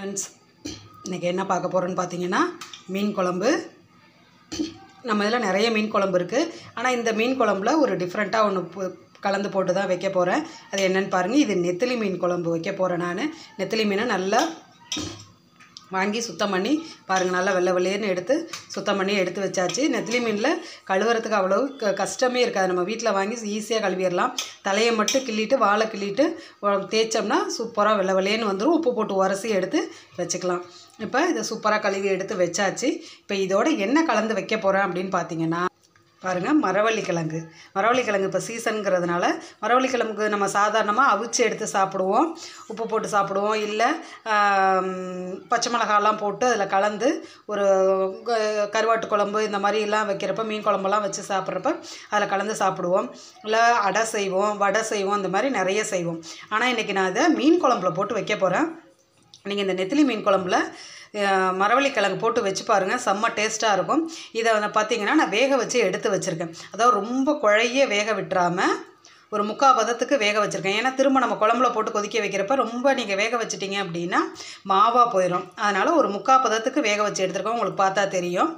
friends இன்றைக்கி என்ன பார்க்க போகிறோன்னு பார்த்தீங்கன்னா மீன் குழம்பு நம்ம இதில் நிறைய மீன் குழம்பு இருக்குது ஆனால் இந்த மீன் குழம்புல ஒரு டிஃப்ரெண்ட்டாக ஒன்று கலந்து போட்டு தான் வைக்க போகிறேன் அது என்னன்னு பாருங்கள் இது நெத்திலி மீன் குழம்பு வைக்க போகிறேன் நான் நெத்திலி மீனை நல்லா வாங்கி சுத்தம் பண்ணி பாருங்கள் நல்லா வெள்ளை வெள்ளையர்னு எடுத்து சுத்தம் பண்ணி எடுத்து வச்சாச்சு நெத்திலி மீனில் கழுவுறதுக்கு அவ்வளோ க கஷ்டமே இருக்காது நம்ம வீட்டில் வாங்கி ஈஸியாக கழுவிடலாம் தலையை மட்டும் கிள்ளிட்டு வாழை கிள்ளிட்டு உ- தேய்ச்சோம்னா சூப்பராக வெள்ளை வெள்ளையன்னு வந்துடும் உப்பு போட்டு உரசி எடுத்து வச்சுக்கலாம் இப்போ இதை சூப்பராக கழுவி எடுத்து வச்சாச்சு இப்போ இதோட என்ன கலந்து வைக்க போகிறேன் அப்படின்னு பார்த்தீங்கன்னா பாருங்கள் மரவள்ளி கிழங்கு மரவள்ளி கிழங்கு இப்போ சீசனுங்கிறதுனால மரவள்ளி கிழங்கு நம்ம சாதாரணமாக அவிச்சு எடுத்து சாப்பிடுவோம் உப்பு போட்டு சாப்பிடுவோம் இல்லை ஆம், பச்சை மிளகாலாம் போட்டு அதில் கலந்து ஒரு க- கருவாட்டு குழம்பு இந்த மாதிரி எல்லாம் வைக்கிறப்ப மீன் குழம்பெல்லாம் வச்சு சாப்பிட்றப்ப அதில் கலந்து சாப்பிடுவோம் இல்லை அடை செய்வோம் வடை செய்வோம் இந்த மாதிரி நிறைய செய்வோம் ஆனால் இன்றைக்கி நான் இதை மீன் குழம்புல போட்டு வைக்க போகிறேன் நீங்கள் இந்த நெத்திலி மீன் குழம்புல அஹ், மரவள்ளி கிழங்கு போட்டு வச்சு பாருங்கள் செம்ம டேஸ்ட்டாக இருக்கும் இதை வந்து பார்த்தீங்கன்னா நான் வேக வச்சு எடுத்து வச்சுருக்கேன் அதாவது ரொம்ப குழைய வேக விட்டுறாமல் ஒரு முக்கால் பதத்துக்கு வேக வச்சுருக்கேன் ஏன்னா திரும்ப நம்ம குழம்புல போட்டு கொதிக்க வைக்கிறப்ப ரொம்ப நீங்கள் வேக வச்சிட்டிங்க அப்படின்னா மாவாக போயிடும் அதனால் ஒரு முக்கால் பதத்துக்கு வேக வச்சு எடுத்துருக்கோம் உங்களுக்கு பார்த்தா தெரியும்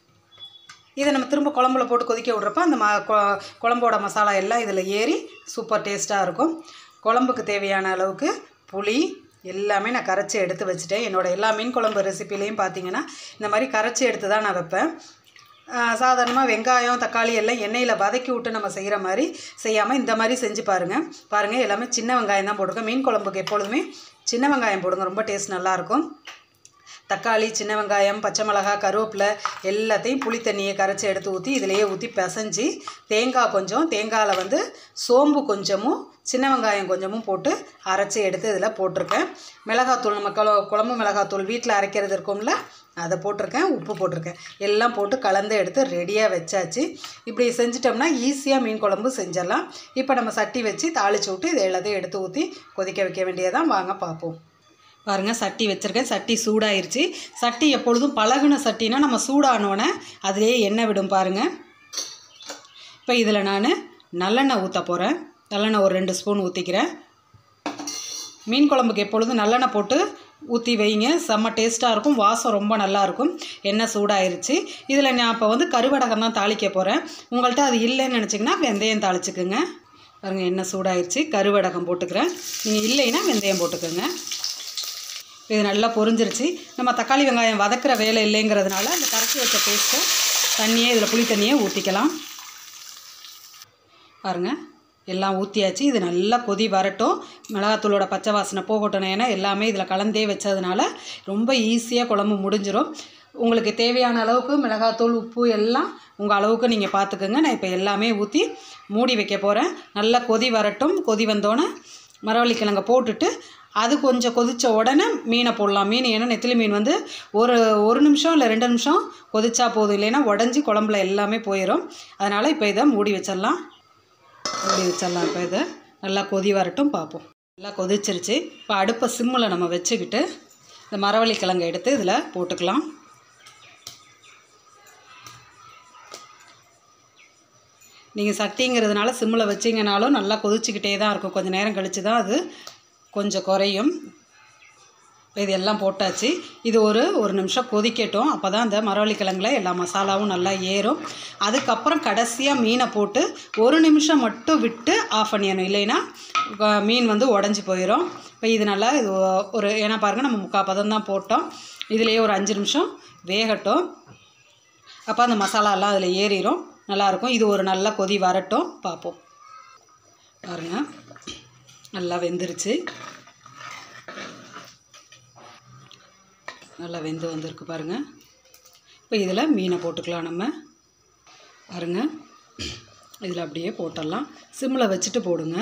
இதை நம்ம திரும்ப குழம்புல போட்டு கொதிக்க விட்றப்ப அந்த ம கொ- குழம்போட மசாலா எல்லாம் இதில் ஏறி சூப்பர் டேஸ்ட்டாக இருக்கும் குழம்புக்கு தேவையான அளவுக்கு புளி எல்லாமே நான் கரைச்சி எடுத்து வச்சுட்டேன் என்னோடய எல்லா மீன் குழம்பு ரெசிப்பிலையும் பார்த்தீங்கன்னா இந்த மாதிரி கரைச்சி எடுத்து தான் நான் வைப்பேன் சாதாரணமாக வெங்காயம் தக்காளி எல்லாம் எண்ணெயில் வதக்கி விட்டு நம்ம செய்கிற மாதிரி செய்யாமல் இந்த மாதிரி செஞ்சு பாருங்கள் பாருங்கள் எல்லாமே சின்ன வெங்காயம் தான் போட்டுருக்கேன் மீன் குழம்புக்கு எப்பொழுதுமே சின்ன வெங்காயம் போடுங்க ரொம்ப டேஸ்ட் நல்லாயிருக்கும் தக்காளி சின்ன வெங்காயம் பச்சை மிளகா கருவேப்பிலை எல்லாத்தையும் புளி தண்ணியை கரைச்சி எடுத்து ஊற்றி இதிலேயே ஊற்றி பிசைஞ்சு தேங்காய் கொஞ்சம் தேங்காயில் வந்து சோம்பு கொஞ்சமும் சின்ன வெங்காயம் கொஞ்சமும் போட்டு அரைச்சி எடுத்து இதில் போட்டிருக்கேன் மிளகாத்தூள் நம்ம குழ குழம்பு மிளகாத்தூள் வீட்டில் அரைக்கிறது இருக்கும்ல அதை போட்டிருக்கேன் உப்பு போட்டிருக்கேன் எல்லாம் போட்டு கலந்து எடுத்து ரெடியாக வச்சாச்சு இப்படி செஞ்சிட்டோம்னா ஈஸியாக மீன் குழம்பு செஞ்சிடலாம் இப்போ நம்ம சட்டி வச்சு தாளிச்சு விட்டு இதை எல்லாத்தையும் எடுத்து ஊற்றி கொதிக்க வைக்க வேண்டியதான் வாங்க பார்ப்போம் பாருங்கள் சட்டி வச்சுருக்கேன் சட்டி சூடாயிருச்சு சட்டி எப்பொழுதும் பழகுன சட்டினா நம்ம சூடானோடனே அதிலேயே எண்ணெய் விடும் பாருங்கள் இப்போ இதில் நான் நல்லெண்ணெய் ஊற்ற போகிறேன் நல்லெண்ணெய் ஒரு ரெண்டு ஸ்பூன் ஊற்றிக்கிறேன் மீன் குழம்புக்கு எப்பொழுதும் நல்லெண்ணெய் போட்டு ஊற்றி வைங்க செம்ம டேஸ்ட்டாக இருக்கும் வாசம் ரொம்ப நல்லா இருக்கும் எண்ணெய் சூடாயிருச்சு இதில் நான் இப்போ வந்து கருவடகம் தான் தாளிக்க போகிறேன் உங்கள்கிட்ட அது இல்லைன்னு நினச்சிங்கன்னா வெந்தயம் தாளிச்சுக்குங்க பாருங்கள் எண்ணெய் சூடாயிருச்சு கருவடகம் போட்டுக்கிறேன் நீங்கள் இல்லைன்னா வெந்தயம் போட்டுக்கோங்க இது நல்லா பொரிஞ்சிருச்சு நம்ம தக்காளி வெங்காயம் வதக்குற வேலை இல்லைங்கிறதுனால அந்த கரைச்சி வச்ச பேஸ்ட்டை தண்ணியே இதில் புளி தண்ணியே ஊற்றிக்கலாம் பாருங்கள் எல்லாம் ஊற்றியாச்சு இது நல்லா கொதி வரட்டும் மிளகாத்தூளோட பச்சை வாசனை போகட்டும் ஏன்னா எல்லாமே இதில் கலந்தே வச்சதுனால ரொம்ப ஈஸியாக குழம்பு முடிஞ்சிடும் உங்களுக்கு தேவையான அளவுக்கு மிளகாத்தூள் உப்பு எல்லாம் உங்கள் அளவுக்கு நீங்கள் பார்த்துக்கோங்க நான் இப்போ எல்லாமே ஊற்றி மூடி வைக்க போகிறேன் நல்லா கொதி வரட்டும் கொதி வந்தோடனே மரவள்ளி கிழங்க போட்டுட்டு அது கொஞ்சம் கொதித்த உடனே மீனை போடலாம் மீன் ஏன்னா நெத்திலி மீன் வந்து ஒரு ஒரு நிமிஷம் இல்லை ரெண்டு நிமிஷம் கொதிச்சா போதும் இல்லைன்னா உடஞ்சி குழம்புல எல்லாமே போயிடும் அதனால் இப்போ இதை மூடி வச்சிடலாம் மூடி வச்சிடலாம் இப்போ இதை நல்லா கொதி வரட்டும் பார்ப்போம் நல்லா கொதிச்சிருச்சு இப்போ அடுப்பை சிம்மில் நம்ம வச்சுக்கிட்டு இந்த மரவள்ளி கிழங்கை எடுத்து இதில் போட்டுக்கலாம் நீங்கள் சட்டிங்கிறதுனால சிம்மில் வச்சிங்கனாலும் நல்லா கொதிச்சுக்கிட்டே தான் இருக்கும் கொஞ்சம் நேரம் கழித்து தான் அது கொஞ்சம் குறையும் இது எல்லாம் போட்டாச்சு இது ஒரு ஒரு நிமிஷம் கொதிக்கட்டும் அப்போ தான் அந்த மரவள்ளி கிழங்குல எல்லா மசாலாவும் நல்லா ஏறும் அதுக்கப்புறம் கடைசியாக மீனை போட்டு ஒரு நிமிஷம் மட்டும் விட்டு ஆஃப் பண்ணிடணும் இல்லைன்னா அஹ், மீன் வந்து உடஞ்சி போயிடும் இப்போ இது நல்லா இது ஒ- ஒரு ஏன்னா பாருங்கள் நம்ம முக்கால் பதம் தான் போட்டோம் இதுலேயே ஒரு அஞ்சு நிமிஷம் வேகட்டும் அப்போ அந்த மசாலாலாம் அதில் ஏறிடும் நல்லாயிருக்கும் இது ஒரு நல்ல கொதி வரட்டும் பார்ப்போம் பாருங்க நல்லா வெந்துருச்சு நல்லா வெந்து வந்திருக்கு பாருங்க இப்போ இதில் மீனை போட்டுக்கலாம் நம்ம பாருங்க இதில் அப்படியே போட்டுடலாம் சிம்மில் வச்சுட்டு போடுங்க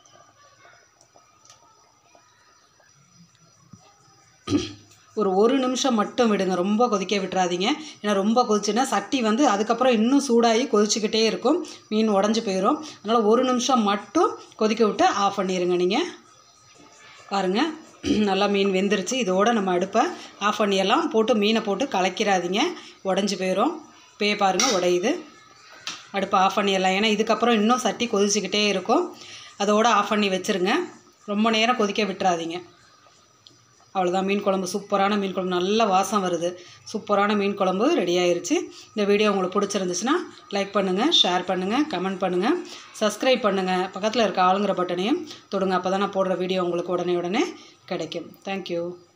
ஒரு ஒரு நிமிஷம் மட்டும் விடுங்க ரொம்ப கொதிக்க விட்டுறாதீங்க ஏன்னா ரொம்ப கொதிச்சுன்னா சட்டி வந்து அதுக்கப்புறம் இன்னும் சூடாகி கொதிச்சுக்கிட்டே இருக்கும் மீன் உடஞ்சி போயிடும் அதனால் ஒரு நிமிஷம் மட்டும் கொதிக்க விட்டு ஆஃப் பண்ணிடுங்க நீங்கள் பாருங்கள் நல்லா மீன் வெந்துருச்சு இதோட நம்ம அடுப்பை ஆஃப் பண்ணிடலாம் போட்டு மீனை போட்டு கலக்கிறாதீங்க உடஞ்சி போயிடும் பே பாருங்கள் உடையுது அடுப்பை ஆஃப் பண்ணிடலாம் ஏன்னா இதுக்கப்புறம் இன்னும் சட்டி கொதிச்சுக்கிட்டே இருக்கும் அதோட ஆஃப் பண்ணி வச்சுருங்க ரொம்ப நேரம் கொதிக்க விட்டுறாதீங்க அவ்வளோதான் மீன் குழம்பு சூப்பரான மீன் குழம்பு நல்ல வாசம் வருது சூப்பரான மீன் குழம்பு ரெடி ஆயிருச்சு இந்த வீடியோ உங்களுக்கு பிடிச்சிருந்துச்சுன்னா லைக் பண்ணுங்கள் ஷேர் பண்ணுங்கள் கமெண்ட் பண்ணுங்கள் சப்ஸ்கிரைப் பண்ணுங்கள் பக்கத்தில் இருக்க ஆளுங்கிற பட்டனையும் தொடுங்க அப்போ தான் நான் போடுற வீடியோ உங்களுக்கு உடனே உடனே கிடைக்கும் தேங்க்யூ